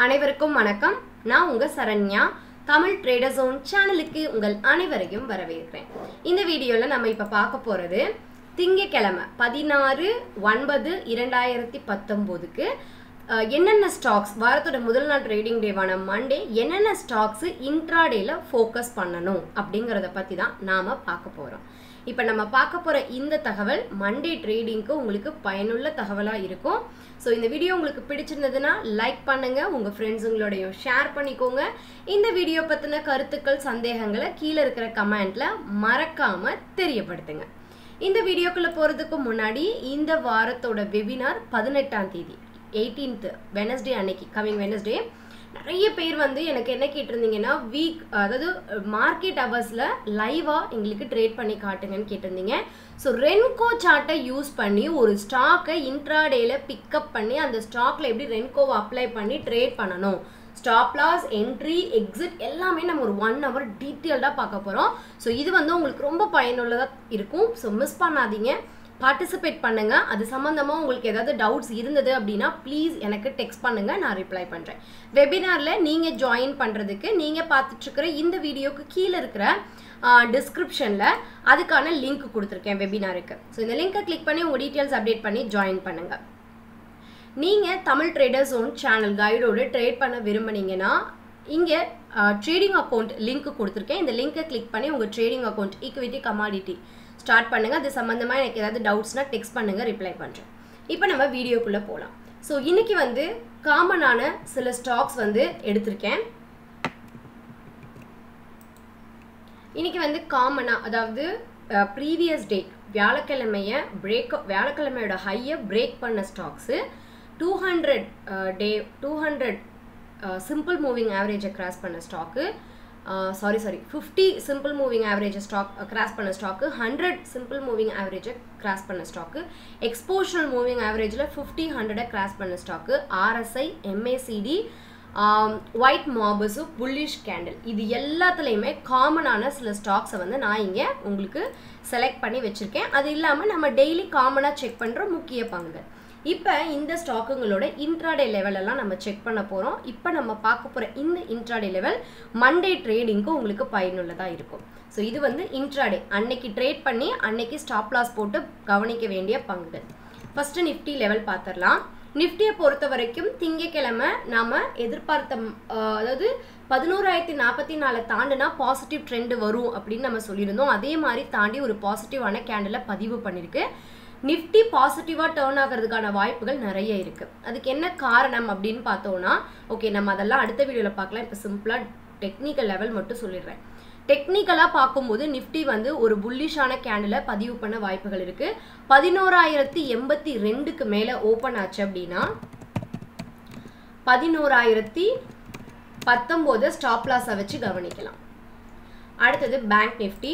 அனைவருக்கும் வணக்கம் நான் உங்க சரண்யா தமிழ் ட்ரேடர் ஜோன் சேனலுக்கு உங்கள் அனைவரையும் வரவேற்கிறேன் இந்த வீடியோல நம்ம இப்ப பார்க்க போறது திங்கட்கிழமை பதினாறு ஒன்பது இரண்டாயிரத்தி பத்தொம்போதுக்கு அஹ், என்னென்ன ஸ்டாக்ஸ் வாரத்தோட முதல் நாள் ட்ரேடிங் டேவான மண்டே என்னென்ன ஸ்டாக்ஸ் இன்ட்ராடேல ஃபோக்கஸ் பண்ணணும் அப்படிங்கிறத பற்றி தான் நாம் பார்க்க போகிறோம் இப்போ நம்ம பார்க்க போகிற இந்த தகவல் மண்டே ட்ரேடிங்க்கு உங்களுக்கு பயனுள்ள தகவலாக இருக்கும் ஸோ இந்த வீடியோ உங்களுக்கு பிடிச்சிருந்ததுன்னா லைக் பண்ணுங்கள் உங்கள் ஃப்ரெண்ட்ஸுங்களோடையும் ஷேர் பண்ணிக்கோங்க இந்த வீடியோ பற்றின கருத்துக்கள் சந்தேகங்களை கீழே இருக்கிற கமெண்ட்டில் மறக்காமல் தெரியப்படுத்துங்க இந்த வீடியோக்குள்ளே போகிறதுக்கு முன்னாடி இந்த வாரத்தோட வெபினார் பதினெட்டாம் தேதி எயிட்டீன்த் வெனஸ்டே அன்னைக்கு கம்மிங் வெனஸ்டே நிறைய பேர் வந்து எனக்கு என்ன கேட்டிருந்தீங்கன்னா வீக் அதாவது மார்க்கெட் ஹவர்ஸில் லைவாக எங்களுக்கு ட்ரேட் பண்ணி காட்டுங்கன்னு கேட்டிருந்தீங்க ஸோ ரென்கோ சார்ட்டை யூஸ் பண்ணி ஒரு ஸ்டாக்கை இன்ட்ராடேல பிக்கப் பண்ணி அந்த ஸ்டாக்ல எப்படி ரென்கோவை அப்ளை பண்ணி ட்ரேட் பண்ணணும் ஸ்டாப் லாஸ் என்ட்ரி எக்ஸிட் எல்லாமே நம்ம ஒரு ஒன் ஹவர் டீட்டெயில்டாக பார்க்க போகிறோம் ஸோ இது வந்து உங்களுக்கு ரொம்ப பயனுள்ளதாக இருக்கும் ஸோ மிஸ் பண்ணாதீங்க பார்ட்டிசிபேட் பண்ணுங்க அது சம்மந்தமாக உங்களுக்கு ஏதாவது டவுட்ஸ் இருந்தது அப்படின்னா ப்ளீஸ் எனக்கு டெக்ஸ்ட் பண்ணுங்க நான் ரிப்ளை பண்ணுறேன் வெபினாரில் நீங்கள் ஜாயின் பண்ணுறதுக்கு நீங்கள் பார்த்துட்ருக்கிற இந்த வீடியோக்கு கீழே இருக்கிற டிஸ்கிரிப்ஷனில் அதுக்கான லிங்க் கொடுத்துருக்கேன் வெபினாருக்கு ஸோ இந்த லிங்கை கிளிக் பண்ணி உங்கள் டீட்டெயில்ஸ் அப்டேட் பண்ணி ஜாயின் பண்ணுங்கள் நீங்கள் தமிழ் ட்ரேடர்ஸ் ஓன் சேனல் கைடோடு ட்ரேட் பண்ண விரும்புனீங்கன்னா இங்கே ட்ரேடிங் அக்கௌண்ட் லிங்க் கொடுத்துருக்கேன் இந்த லிங்கை கிளிக் பண்ணி உங்கள் trading account equity commodity start பண்ணுங்கள் அது சம்மந்தமாக எனக்கு ஏதாவது டவுட்ஸ்னால் டெக்ஸ்ட் பண்ணுங்கள் ரிப்ளை பண்ணுறேன் இப்போ நம்ம வீடியோக்குள்ளே போகலாம் ஸோ இன்னைக்கு வந்து காமனான சில ஸ்டாக்ஸ் வந்து எடுத்திருக்கேன் இன்னைக்கு வந்து காமனாக அதாவது ப்ரீவியஸ் டே வியாழக்கிழமைய பிரேக் வியாழக்கிழமையோட ஹையை பிரேக் பண்ண stocks two hundred day two hundred simple moving ஆவரேஜை கிராஸ் பண்ண stock sorry sorry fifty simple moving average stock cross பண்ண ஸ்டாக்கு ஹண்ட்ரட் சிம்பிள் மூவிங் ஆவரேஜை கிராஸ் பண்ண ஸ்டாக்கு எக்ஸ்போஷனல் மூவிங் ஆவரேஜில் ஃபிஃப்டி ஹண்ட்ரடை கிராஸ் பண்ண stock RSI MACD white marubozu bullish candle இது எல்லாத்துலேயுமே காமனான சில ஸ்டாக்ஸை வந்து நான் இங்கே உங்களுக்கு செலக்ட் பண்ணி வச்சுருக்கேன் அது இல்லாமல் நம்ம டெய்லி காமனாக செக் பண்ணுற முக்கிய பங்குகள் இப்போ இந்த ஸ்டாக்குங்களோட இன்ட்ராடே லெவலெல்லாம் நம்ம செக் பண்ண போகிறோம் இப்போ நம்ம பார்க்க போகிற இந்த இன்ட்ராடே லெவல் மண்டே ட்ரேடிங்க்கு உங்களுக்கு பயனுள்ளதாக இருக்கும் ஸோ இது வந்து இன்ட்ராடே அன்னைக்கு ட்ரேட் பண்ணி அன்னைக்கு ஸ்டாப் லாஸ் போட்டு கவனிக்க வேண்டிய பங்குகள் ஃபஸ்ட்டு நிஃப்டி லெவல் பார்த்துடலாம் நிஃப்டியை பொறுத்த வரைக்கும் திங்கக்கிழமை நாம் எதிர்பார்த்த அஹ், அதாவது பதினோராயிரத்தி நாற்பத்தி நாலு தாண்டுனா பாசிட்டிவ் ட்ரெண்ட் வரும் அப்படின்னு நம்ம சொல்லியிருந்தோம் அதே மாதிரி தாண்டி ஒரு பாசிட்டிவான கேண்டிலை பதிவு பண்ணியிருக்கு நிஃப்டி பாசிட்டிவாக டேர்ன் ஆகிறதுக்கான வாய்ப்புகள் நிறைய இருக்குது அதுக்கு என்ன காரணம் அப்படின்னு பார்த்தோன்னா ஓகே நம்ம அதெல்லாம் அடுத்த வீடியோவில் பார்க்கலாம் இப்போ சிம்பிளாக டெக்னிக்கல் லெவல் மட்டும் சொல்லிடுறேன் டெக்னிக்கலாக பார்க்கும்போது நிஃப்டி வந்து ஒரு புல்லிஷான கேண்டிலை பதிவு பண்ண வாய்ப்புகள் இருக்குது பதினோராயிரத்தி எண்பத்தி ரெண்டுக்கு மேலே ஓப்பன் ஆச்சு அப்படின்னா பதினோராயிரத்தி பத்தொம்போது ஸ்டாப் லாஸை வச்சு கவனிக்கலாம் அடுத்தது பேங்க் நிஃப்டி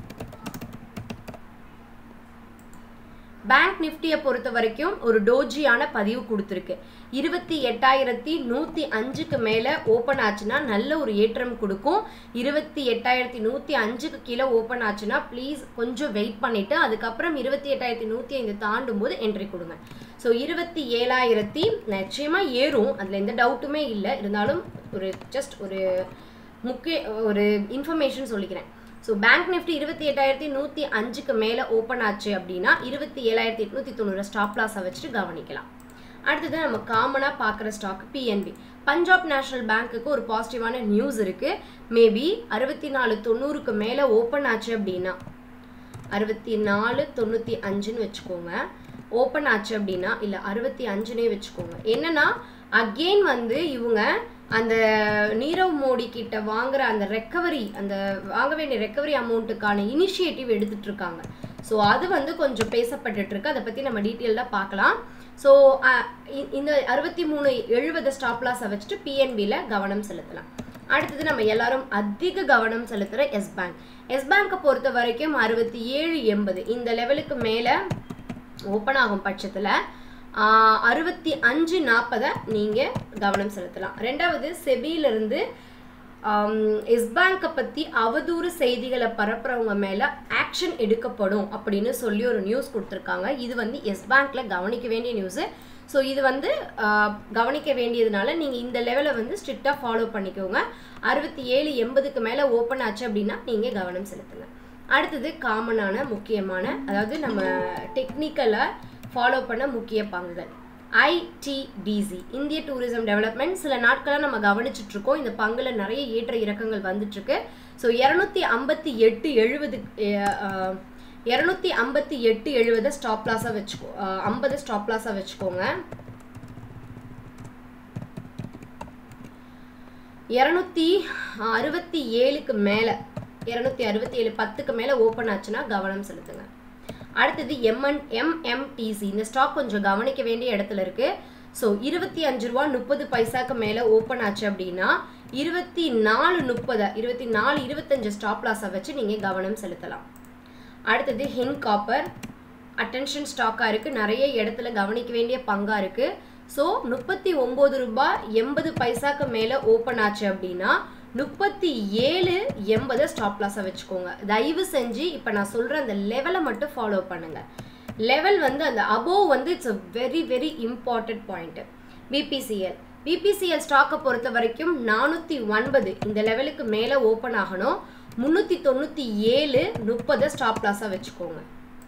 பேங்க் நிஃப்டியை பொறுத்த வரைக்கும் ஒரு டோஜியான பதிவு கொடுத்துருக்கு இருபத்தி எட்டாயிரத்தி நூற்றி அஞ்சுக்கு மேலே ஓப்பன் ஆச்சுன்னா நல்ல ஒரு ஏற்றம் கொடுக்கும் இருபத்தி எட்டாயிரத்தி நூற்றி அஞ்சுக்கு கீழே ஓப்பன் ஆச்சுன்னா ப்ளீஸ் கொஞ்சம் வெயிட் பண்ணிவிட்டு அதுக்கப்புறம் இருபத்தி எட்டாயிரத்தி நூற்றி ஐந்து தாண்டும் போது என்ட்ரி கொடுங்க ஸோ இருபத்தி ஏழாயிரத்தி நிச்சயமாக ஏறும் அதில் எந்த டவுட்டுமே இல்லை இருந்தாலும் ஒரு ஜஸ்ட் ஒரு முக்கிய ஒரு இன்ஃபர்மேஷன் சொல்லிக்கிறேன் ஸோ பேங்க் நிஃப்டி இருபத்தி எட்டாயிரத்தி நூற்றி அஞ்சுக்கு மேலே ஓப்பன் ஆச்சு அப்படின்னா இருபத்தி ஏழாயிரத்தி எட்நூற்றி தொண்ணூறு ஸ்டாப் லாஸை வச்சுட்டு கவனிக்கலாம் அடுத்தது நம்ம காமனாக பார்க்குற ஸ்டாக் பிஎன்பி பஞ்சாப் நேஷனல் பேங்க்குக்கு ஒரு பாசிட்டிவான நியூஸ் இருக்குது மேபி அறுபத்தி நாலு தொண்ணூறுக்கு மேலே ஓப்பன் ஆச்சு அப்படின்னா அறுபத்தி நாலு தொண்ணூற்றி அஞ்சுன்னு வச்சுக்கோங்க ஓப்பன் ஆச்சு அப்படின்னா இல்லை அறுபத்தி அஞ்சுனே வச்சுக்கோங்க என்னன்னா அகெயின் வந்து இவங்க அந்த நீரவ் மோடி கிட்ட வாங்குற அந்த ரெக்கவரி அந்த வாங்க வேண்டிய ரெக்கவரி அமௌண்ட்டுக்கான இனிஷியேட்டிவ் எடுத்துட்டு இருக்காங்க ஸோ அது வந்து கொஞ்சம் பேசப்பட்டுட்டு இருக்கு அதை பற்றி நம்ம டீட்டெயிலாக பார்க்கலாம் ஸோ இந்த அறுபத்தி மூணு எழுபது ஸ்டாப் லாஸை வச்சுட்டு பிஎன்பியில் கவனம் செலுத்தலாம் அடுத்தது நம்ம எல்லாரும் அதிக கவனம் செலுத்துகிற எஸ் பேங்க் எஸ் பேங்கை பொறுத்த வரைக்கும் அறுபத்தி ஏழு எண்பது இந்த லெவலுக்கு மேலே ஓப்பன் ஆகும் பட்சத்தில் அறுபத்தி அஞ்சு நாற்பதை நீங்கள் கவனம் செலுத்தலாம் ரெண்டாவது செபியிலிருந்து எஸ் பேங்கை பற்றி அவதூறு செய்திகளை பரப்புறவங்க மேலே ஆக்ஷன் எடுக்கப்படும் அப்படின்னு சொல்லி ஒரு நியூஸ் கொடுத்துருக்காங்க இது வந்து எஸ் பேங்க்கில் கவனிக்க வேண்டிய நியூஸு ஸோ இது வந்து ஆஹ், கவனிக்க வேண்டியதுனால நீங்கள் இந்த லெவலை வந்து ஸ்ட்ரிக்டாக ஃபாலோ பண்ணிக்கோங்க அறுபத்தி ஏழு எண்பதுக்கு மேலே ஓப்பன் ஆச்சு அப்படின்னா நீங்கள் கவனம் செலுத்துங்க அடுத்தது காமனான முக்கியமான அதாவது நம்ம டெக்னிக்கலாக ஃபாலோ பண்ண முக்கிய பங்குகள் ஐடிடிசி இந்திய டூரிசம் டெவலப்மெண்ட் சில நாட்களாக நம்ம கவனிச்சுட்டு இருக்கோம் இந்த பங்குல நிறைய ஏற்ற இறக்கங்கள் வந்துட்டு இருக்கு ஸோ இரநூத்தி ஐம்பத்தி எட்டு எழுபது இரநூத்தி ஐம்பத்தி எட்டு எழுபதை ஸ்டாப் லாஸாக வச்சுக்கோ ஐம்பது ஸ்டாப் லாஸாக வச்சுக்கோங்க இரநூத்தி அறுபத்தி ஏழுக்கு மேலே இரநூத்தி அறுபத்தி ஏழு பத்துக்கு மேலே ஓப்பன் ஆச்சுன்னா கவனம் செலுத்துங்க அடுத்தது எம்என் எம்எம்டிசி இந்த ஸ்டாக் கொஞ்சம் கவனிக்க வேண்டிய இடத்துல இருக்கு ஸோ இருபத்தி அஞ்சு ரூபா முப்பது பைசாக்கு மேலே ஓப்பன் ஆச்சு அப்படின்னா இருபத்தி நாலு முப்பதை இருபத்தி நாலு இருபத்தஞ்சு ஸ்டாப் லாஸை வச்சு நீங்கள் கவனம் செலுத்தலாம் அடுத்தது ஹின் காப்பர் அட்டென்ஷன் ஸ்டாக்காக இருக்குது நிறைய இடத்துல கவனிக்க வேண்டிய பங்காக இருக்குது ஸோ முப்பத்தி ஒம்பது ரூபாய் எண்பது பைசாக்கு மேலே ஓப்பன் ஆச்சு அப்படின்னா முப்பத்தி ஏழு எண்பதை ஸ்டாப் லாஸாக வச்சுக்கோங்க தயவு செஞ்சு இப்போ நான் சொல்கிற அந்த லெவலை மட்டும் ஃபாலோ பண்ணுங்க லெவல் வந்து அந்த அபோவ் வந்து it's a very very important point BPCL BPCL ஸ்டாக்கை பொறுத்த வரைக்கும் நானூற்றி ஒன்பது இந்த லெவலுக்கு மேலே ஓப்பன் ஆகணும் முந்நூற்றி தொண்ணூற்றி ஏழு முப்பதை ஸ்டாப் லாஸாக வச்சுக்கோங்க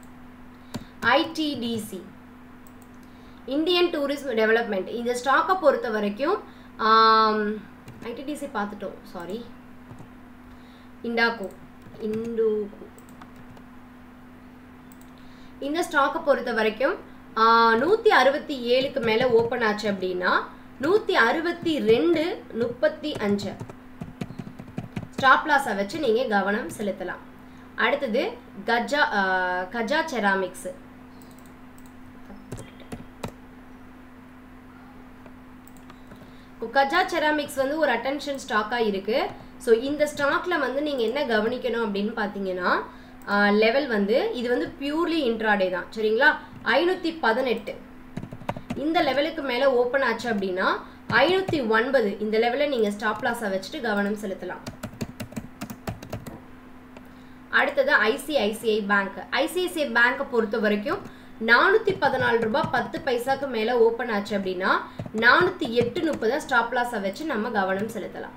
ஐடிடிசி இந்தியன் டூரிஸ்ம் டெவலப்மெண்ட் இந்த ஸ்டாக்கை பொறுத்த வரைக்கும் ஐடிடிசி பார்த்துட்டோம் சாரி இண்டாகோ இண்டோகோ இந்த ஸ்டாக்கை பொறுத்த வரைக்கும் நூற்றி அறுபத்தி ஏழுக்கு மேலே ஓப்பன் ஆச்சு அப்படின்னா நூற்றி அறுபத்தி ரெண்டு முப்பத்தி அஞ்சு ஸ்டாப் லாஸை வச்சு நீங்கள் கவனம் செலுத்தலாம் அடுத்தது Kajaria ah, Kajaria ceramics Kajaria ceramics வந்து ஒரு அட்டென்ஷன் ஸ்டாக்காக இருக்குது ஸோ இந்த ஸ்டாக்கில் வந்து நீங்கள் என்ன கவனிக்கணும் அப்படின்னு பார்த்தீங்கன்னா லெவல் வந்து இது வந்து பியூர்லி இன்ட்ராடே தான் சரிங்களா ஐநூற்றி பதினெட்டு இந்த லெவலுக்கு மேலே ஓப்பன் ஆச்சு அப்படின்னா ஐநூற்றி ஒன்பது இந்த லெவலில் நீங்கள் ஸ்டாப் லாஸை வச்சுட்டு கவனம் செலுத்தலாம் அடுத்தது ஐசிஐசிஐ பேங்க் ஐசிஐசிஐ பேங்க்கை பொறுத்த வரைக்கும் நானூற்றி பதினாலு ரூபாய் பத்து பைசாக்கு மேலே ஓப்பன் ஆச்சு அப்படின்னா நானூற்றி எட்டு முப்பதை ஸ்டாப் லாஸை வச்சு நம்ம கவனம் செலுத்தலாம்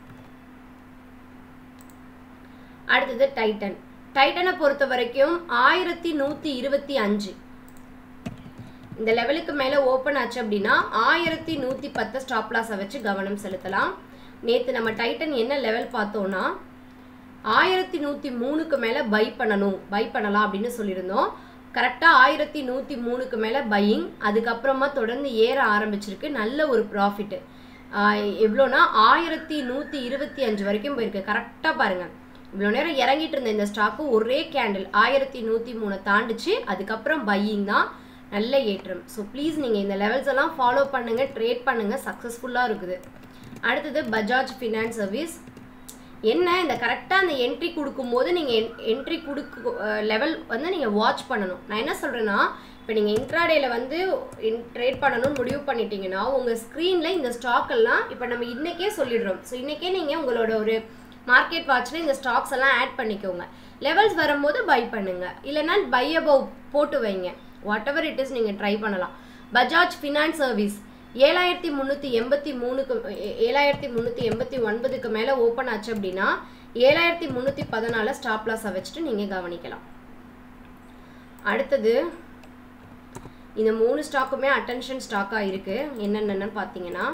அடுத்தது டைட்டன் டைட்டனை பொறுத்த வரைக்கும் ஆயிரத்தி நூற்றி இருபத்தி அஞ்சு இந்த லெவலுக்கு மேலே ஓப்பன் ஆச்சு அப்படின்னா ஆயிரத்தி நூற்றி பத்து ஸ்டாப் லாஸை வச்சு கவனம் செலுத்தலாம் நேற்று நம்ம டைட்டன் என்ன லெவல் பார்த்தோன்னா ஆயிரத்தி நூற்றி மூணுக்கு மேலே பை பண்ணணும் பை பண்ணலாம் அப்படின்னு சொல்லியிருந்தோம் கரெக்டாக ஆயிரத்தி நூற்றி மூணுக்கு மேலே பையிங் அதுக்கப்புறமா தொடர்ந்து ஏற ஆரம்பிச்சிருக்கு நல்ல ஒரு ப்ராஃபிட்டு எவ்வளோனா ஆயிரத்தி நூற்றி இருபத்தி அஞ்சு வரைக்கும் போயிருக்கு கரெக்டாக பாருங்கள் இவ்வளோ நேரம் இறங்கிட்டு இருந்த இந்த ஸ்டாக்கு ஒரே கேண்டில் ஆயிரத்தி நூற்றி மூணை தாண்டிச்சு அதுக்கப்புறம் பையிங் தான் நல்ல ஏற்றம் ஸோ ப்ளீஸ் நீங்கள் இந்த லெவல்ஸ் எல்லாம் ஃபாலோ பண்ணுங்கள் ட்ரேட் பண்ணுங்கள் சக்ஸஸ்ஃபுல்லாக இருக்குது அடுத்தது பஜாஜ் ஃபினான்ஸ் சர்வீஸ் என்ன இந்த கரெக்டாக அந்த என்ட்ரி கொடுக்கும்போது நீங்கள் என்ட்ரி கொடுக்க லெவல் வந்து நீங்கள் வாட்ச் பண்ணணும் நான் என்ன சொல்கிறேன்னா இப்போ நீங்கள் இன்ட்ராடேல வந்து ட்ரேட் பண்ணணும்னு முடிவு பண்ணிட்டீங்கன்னா உங்கள் ஸ்க்ரீனில் இந்த ஸ்டாக் எல்லாம் இப்போ நம்ம இன்றைக்கே சொல்லிடுறோம் ஸோ இன்றைக்கே நீங்கள் உங்களோட ஒரு மார்க்கெட் வாட்சில் இந்த ஸ்டாக்ஸ் எல்லாம் ஆட் பண்ணிக்கோங்க லெவல்ஸ் வரும்போது பை பண்ணுங்க இல்லைன்னா பை அபவ் போட்டு வைங்க வாட் எவர் இட் இஸ் நீங்கள் ட்ரை பண்ணலாம் பஜாஜ் ஃபினான்ஸ் சர்வீஸ் ஏழாயிரத்தி முந்நூற்றி எண்பத்தி மூணுக்கு ஏ- ஏழாயிரத்தி முந்நூற்றி எண்பத்தி ஒன்பதுக்கு மேலே ஓப்பன் ஆச்சு அப்படின்னா ஏழாயிரத்தி முந்நூற்றி பதினால ஸ்டாப் லாஸை வச்சுட்டு நீங்கள் கவனிக்கலாம் அடுத்தது இந்த மூணு ஸ்டாக்குமே அட்டென்ஷன் ஸ்டாக்காக இருக்குது என்னென்னு பார்த்தீங்கன்னா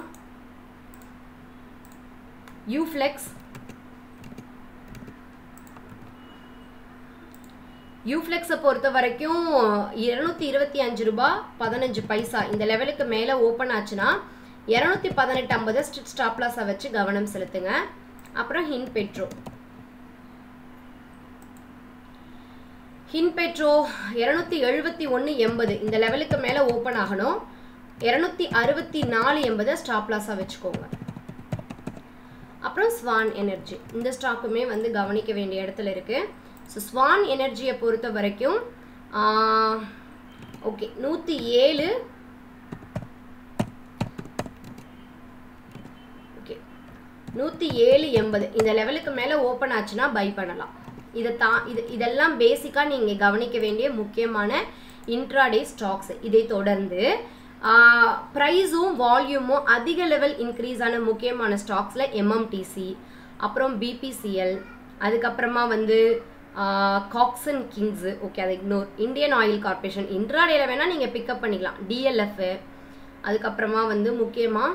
யூஃப்ளெக்ஸ் யூஃப்ளெக்ஸை பொறுத்த வரைக்கும் இருநூத்தி இருபத்தி அஞ்சு ரூபாய் பதினஞ்சு பைசா இந்த லெவலுக்கு மேலே ஓப்பன் ஆச்சுன்னா இரநூத்தி பதினெட்டு ஐம்பது ஸ்டாப் லாஸை வச்சு கவனம் செலுத்துங்க அப்புறம் ஹின் பெட்ரோ ஹின் பெட்ரோ இரநூத்தி எழுபத்தி ஒன்று எண்பது இந்த லெவலுக்கு மேலே ஓப்பன் ஆகணும் இரநூத்தி அறுபத்தி நாலு எண்பதை ஸ்டாப் லாஸாக வச்சுக்கோங்க அப்புறம் ஸ்வான் எனர்ஜி இந்த ஸ்டாக்குமே வந்து கவனிக்க வேண்டிய இடத்துல இருக்குது ஸோ ஸ்வான் எனர்ஜியை பொறுத்த வரைக்கும் ஓகே நூற்றி ஏழு ஓகே நூற்றி ஏழு எண்பது இந்த லெவலுக்கு மேலே ஓப்பன் ஆச்சுன்னா பை பண்ணலாம் இதை தா இது இதெல்லாம் பேசிக்காக நீங்கள் கவனிக்க வேண்டிய முக்கியமான இன்ட்ராடே ஸ்டாக்ஸ் இதை தொடர்ந்து ப்ரைஸும் வால்யூமும் அதிக லெவல் இன்க்ரீஸ் ஆன முக்கியமான ஸ்டாக்ஸில் எம்எம்டிசி அப்புறம் பிபிசிஎல் அதுக்கப்புறமா வந்து காக்ஸன் கிங்ஸு ஓகே அதை இக்னோர் இந்தியன் ஆயில் கார்பரேஷன் இன்ட்ராடேல வேணால் நீங்கள் பிக்கப் பண்ணிக்கலாம் டிஎல்எஃப் அதுக்கப்புறமா வந்து முக்கியமாக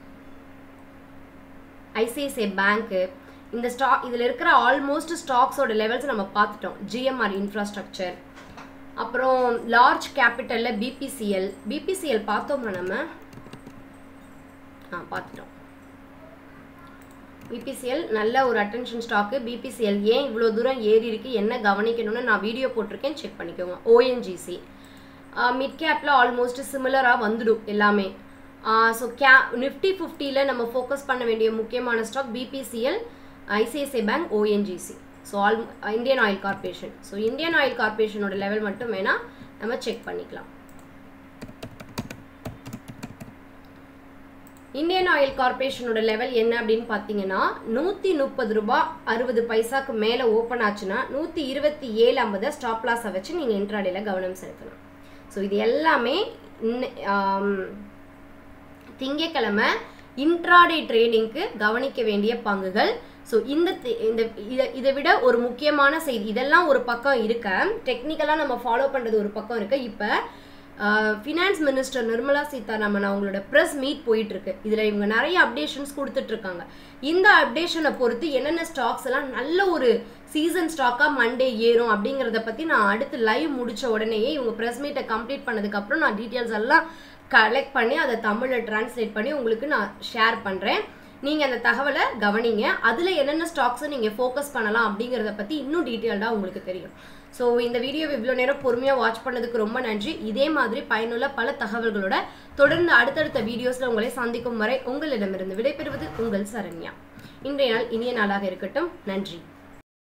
ஐசிஐசிஐ பேங்க்கு இந்த ஸ்டாக் இதில் இருக்கிற ஆல்மோஸ்ட் ஸ்டாக்ஸோட லெவல்ஸ் நம்ம பார்த்துட்டோம் ஜிஎம்ஆர் இன்ஃப்ராஸ்ட்ரக்சர் அப்புறம் லார்ஜ் கேபிட்டலில் பிபிசிஎல் பிபிசிஎல் பார்த்தோமா நம்ம ஆ பார்த்துட்டோம் பிபிசிஎல் நல்ல ஒரு அட்டென்ஷன் ஸ்டாக்கு பிபிசிஎல் ஏன் இவ்வளோ தூரம் ஏறி இருக்கு என்ன கவனிக்கணும்னு நான் வீடியோ போட்டிருக்கேன் செக் பண்ணிக்கோங்க ஓஎன்ஜிசி மிட் கேப்பில் ஆல்மோஸ்ட் சிமிலராக வந்துடும் எல்லாமே ஸோ கே நிஃப்டி ஃபிஃப்டியில் நம்ம ஃபோக்கஸ் பண்ண வேண்டிய முக்கியமான stock BPCL ICICI bank ONGC so all Indian oil corporation so Indian oil கார்பரேஷனோட லெவல் மட்டும் வேணால் நம்ம செக் பண்ணிக்கலாம் இந்தியன் ஆயில் கார்பரேஷனோட லெவல் என்ன அப்படின்னு பார்த்தீங்கன்னா நூற்றி முப்பது ரூபா அறுபது பைசாக்கு மேலே ஓப்பன் ஆச்சுன்னா நூற்றி இருபத்தி ஏழு ஐம்பதை ஸ்டாப் லாஸை வச்சு நீங்கள் இன்ட்ராடேல கவனம் செலுத்தலாம் ஸோ இது எல்லாமே திங்கக்கிழமை இன்ட்ராடே ட்ரேடிங்க்கு கவனிக்க வேண்டிய பங்குகள் ஸோ இந்த இந்த இதை இதை விட ஒரு முக்கியமான செய்தி இதெல்லாம் ஒரு பக்கம் இருக்க டெக்னிக்கலாக நம்ம ஃபாலோ பண்ணுறது ஒரு பக்கம் இருக்கு இப்போ ஃபினான்ஸ் மினிஸ்டர் நிர்மலா சீதாராமன் அவங்களோட ப்ரெஸ் மீட் போயிட்டு இருக்கு இதில் இவங்க நிறைய அப்டேஷன்ஸ் கொடுத்துட்டு இருக்காங்க இந்த அப்டேஷனை பொறுத்து என்னென்ன ஸ்டாக்ஸ் எல்லாம் நல்ல ஒரு சீசன் ஸ்டாக்காக மண்டே ஏறும் அப்படிங்கிறத பற்றி நான் அடுத்து லைவ் முடித்த உடனேயே இவங்க ப்ரெஸ் மீட்டை கம்ப்ளீட் பண்ணதுக்கப்புறம் நான் டீட்டெயில்ஸ் எல்லாம் கலெக்ட் பண்ணி அதை தமிழில் டிரான்ஸ்லேட் பண்ணி உங்களுக்கு நான் ஷேர் பண்ணுறேன் நீங்கள் அந்த தகவலை கவனிங்க அதில் என்னென்ன ஸ்டாக்ஸை நீங்கள் ஃபோக்கஸ் பண்ணலாம் அப்படிங்கிறத பற்றி இன்னும் டீட்டெயில்டாக உங்களுக்கு தெரியும் ஸோ இந்த வீடியோவை இவ்வளோ நேரம் பொறுமையாக வாட்ச் பண்ணதுக்கு ரொம்ப நன்றி இதே மாதிரி பயனுள்ள பல தகவல்களோட தொடர்ந்து அடுத்தடுத்த வீடியோஸில் உங்களை சந்திக்கும் வரை உங்களிடமிருந்து விடைபெறுவது உங்கள் சரண்யா இன்றைய நாள் இனிய நாளாக இருக்கட்டும் நன்றி